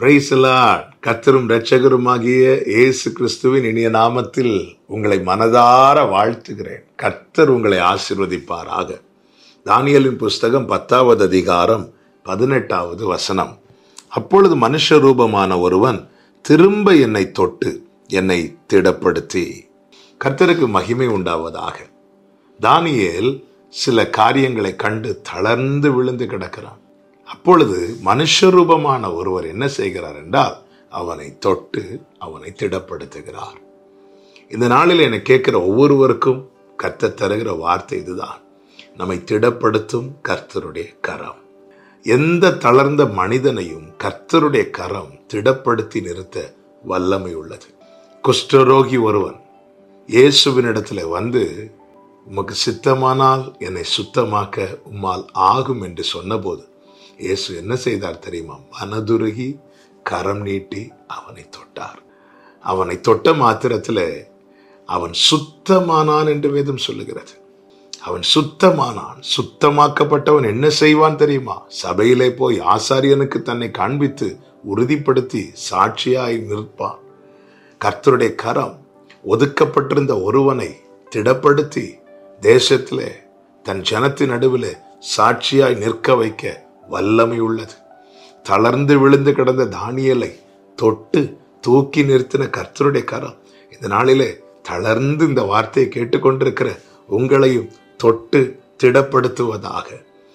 பிரைசலாட் கத்தரும் இரட்சகருமாகிய இயேசு கிறிஸ்துவின் இனிய நாமத்தில் உங்களை மனதார வாழ்த்துகிறேன் கர்த்தர் உங்களை ஆசிர்வதிப்பாராக தானியலின் புஸ்தகம் பத்தாவது அதிகாரம் பதினெட்டாவது வசனம் அப்பொழுது மனுஷ ரூபமான ஒருவன் திரும்ப என்னை தொட்டு என்னை திடப்படுத்தி கர்த்தருக்கு மகிமை உண்டாவதாக தானியேல் சில காரியங்களை கண்டு தளர்ந்து விழுந்து கிடக்கிறான் அப்பொழுது மனுஷரூபமான ஒருவர் என்ன செய்கிறார் என்றால் அவனை தொட்டு அவனை திடப்படுத்துகிறார் இந்த நாளில் என்னை கேட்கிற ஒவ்வொருவருக்கும் கர்த்தர் தருகிற வார்த்தை இதுதான் நம்மை திடப்படுத்தும் கர்த்தருடைய கரம் எந்த தளர்ந்த மனிதனையும் கர்த்தருடைய கரம் திடப்படுத்தி நிறுத்த வல்லமை உள்ளது குஷ்டரோகி ஒருவன் இயேசுவினிடத்தில் வந்து உமக்கு சித்தமானால் என்னை சுத்தமாக்க உம்மால் ஆகும் என்று சொன்னபோது இயேசு என்ன செய்தார் தெரியுமா மனதுருகி கரம் நீட்டி அவனை தொட்டார் அவனை தொட்ட மாத்திரத்தில் அவன் சுத்தமானான் என்று வேதம் சொல்லுகிறது அவன் சுத்தமானான் சுத்தமாக்கப்பட்டவன் என்ன செய்வான் தெரியுமா சபையிலே போய் ஆசாரியனுக்கு தன்னை காண்பித்து உறுதிப்படுத்தி சாட்சியாய் நிற்பான் கர்த்தருடைய கரம் ஒதுக்கப்பட்டிருந்த ஒருவனை திடப்படுத்தி தேசத்திலே தன் ஜனத்தின் நடுவில் சாட்சியாய் நிற்க வைக்க வல்லமை உள்ளது தளர்ந்து விழுந்து கிடந்த தானியலை தொட்டு தூக்கி நிறுத்தின கர்த்தருடைய கரம் இந்த நாளிலே தளர்ந்து இந்த வார்த்தையை கேட்டுக்கொண்டிருக்கிற உங்களையும் தொட்டு திடப்படுத்துவதாக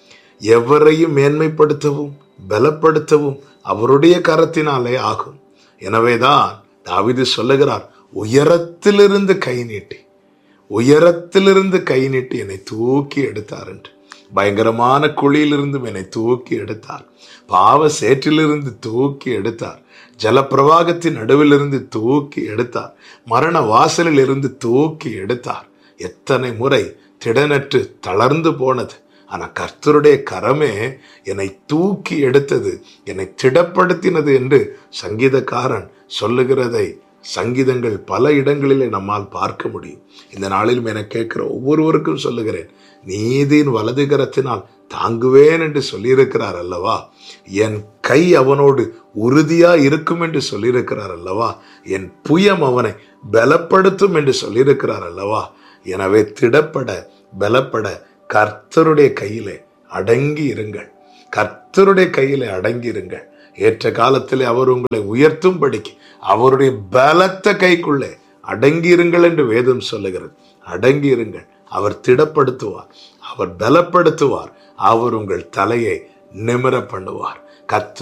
எவரையும் மேன்மைப்படுத்தவும் பலப்படுத்தவும் அவருடைய கரத்தினாலே ஆகும் எனவேதான் தாவிது சொல்லுகிறார் உயரத்திலிருந்து கை நீட்டி உயரத்திலிருந்து கை நீட்டி என்னை தூக்கி எடுத்தார் என்று பயங்கரமான குழியிலிருந்தும் என்னை தூக்கி எடுத்தார் பாவ சேற்றிலிருந்து தூக்கி எடுத்தார் ஜலப்பிரவாகத்தின் நடுவிலிருந்து தூக்கி எடுத்தார் மரண வாசலில் இருந்து தூக்கி எடுத்தார் எத்தனை முறை திடனற்று தளர்ந்து போனது ஆனால் கர்த்தருடைய கரமே என்னை தூக்கி எடுத்தது என்னை திடப்படுத்தினது என்று சங்கீதக்காரன் சொல்லுகிறதை சங்கீதங்கள் பல இடங்களிலே நம்மால் பார்க்க முடியும் இந்த நாளிலும் என கேட்கிற ஒவ்வொருவருக்கும் சொல்லுகிறேன் நீதியின் வலது கரத்தினால் தாங்குவேன் என்று சொல்லியிருக்கிறார் அல்லவா என் கை அவனோடு உறுதியா இருக்கும் என்று சொல்லியிருக்கிறார் அல்லவா என் புயம் அவனை பலப்படுத்தும் என்று சொல்லியிருக்கிறார் அல்லவா எனவே திடப்பட பலப்பட கர்த்தருடைய கையிலே அடங்கி இருங்கள் கர்த்தருடைய கையிலே அடங்கி இருங்கள் ஏற்ற காலத்திலே அவர் உங்களை உயர்த்தும்படிக்கு அவருடைய பலத்த கைக்குள்ளே அடங்கி இருங்கள் என்று வேதம் சொல்லுகிறது அடங்கி இருங்கள் அவர் திடப்படுத்துவார் அவர் பலப்படுத்துவார் அவர் உங்கள் தலையை நிமிர பண்ணுவார் கர்த்தர்